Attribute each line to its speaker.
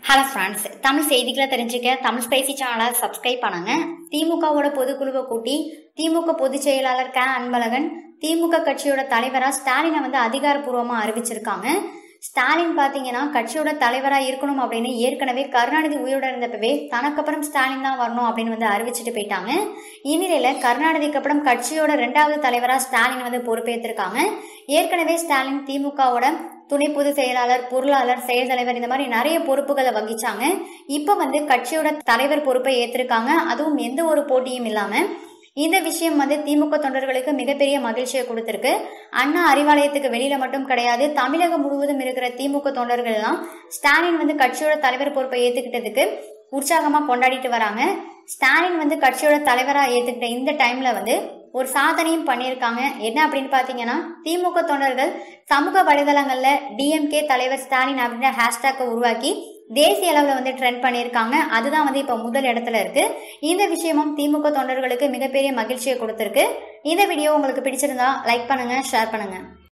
Speaker 1: hello friends Tamil செய்திகளை தெரிஞ்சுக்க Tamil spicy சேனலை சப்ஸ்கிரைப் பண்ணுங்க திமுகவோட பொதுக்குழுவை கூட்டி திமுக பொதுச் செயலாளர் க அன்பழகன் திமுக கட்சியோட தலைவரா ஸ்டாலினை வந்து அதிகாரப்பூர்வமாக அறிவிச்சிருக்காங்க ஸ்டாலின் பார்த்தீங்கன்னா கட்சியோட தலைவராக இருக்கணும் அப்படின்னு ஏற்கனவே கருணாநிதி உயிரோட இருந்தப்பவே தனக்கப்புறம் ஸ்டாலின் தான் வரணும் அப்படின்னு வந்து அறிவிச்சிட்டு போயிட்டாங்க இந்நிலையில கருணாநிதிக்கு அப்புறம் கட்சியோட ரெண்டாவது தலைவராக ஸ்டாலின் வந்து பொறுப்பேற்றிருக்காங்க ஏற்கனவே ஸ்டாலின் திமுகவோட துணை பொதுச் செயலாளர் பொருளாளர் செயல் தலைவர் இந்த மாதிரி நிறைய பொறுப்புகளை வகிச்சாங்க இப்போ வந்து கட்சியோட தலைவர் பொறுப்பை ஏற்றிருக்காங்க அதுவும் எந்த ஒரு போட்டியும் இல்லாம இந்த விஷயம் வந்து திமுக தொண்டர்களுக்கு மிகப்பெரிய மகிழ்ச்சியை கொடுத்திருக்கு அண்ணா அறிவாலயத்துக்கு வெளியில மட்டும் கிடையாது தமிழகம் முழுவதும் இருக்கிற திமுக தொண்டர்கள் எல்லாம் ஸ்டாலின் வந்து கட்சியோட தலைவர் பொறுப்பை ஏத்துக்கிட்டதுக்கு உற்சாகமா கொண்டாடிட்டு வராங்க ஸ்டாலின் வந்து கட்சியோட தலைவரா ஏத்துக்கிட்ட இந்த டைம்ல வந்து ஒரு சாதனையும் பண்ணியிருக்காங்க என்ன அப்படின்னு பாத்தீங்கன்னா திமுக தொண்டர்கள் சமூக வலைதளங்கள்ல டிஎம்கே தலைவர் ஸ்டாலின் அப்படின்ற ஹேஷ்டேக்கை உருவாக்கி தேசிய அளவில் வந்து ட்ரெண்ட் பண்ணியிருக்காங்க அதுதான் வந்து இப்போ முதல் இடத்துல இருக்கு இந்த விஷயமும் திமுக தொண்டர்களுக்கு மிகப்பெரிய மகிழ்ச்சியை கொடுத்துருக்கு இந்த வீடியோ உங்களுக்கு பிடிச்சிருந்தா லைக் பண்ணுங்க ஷேர் பண்ணுங்க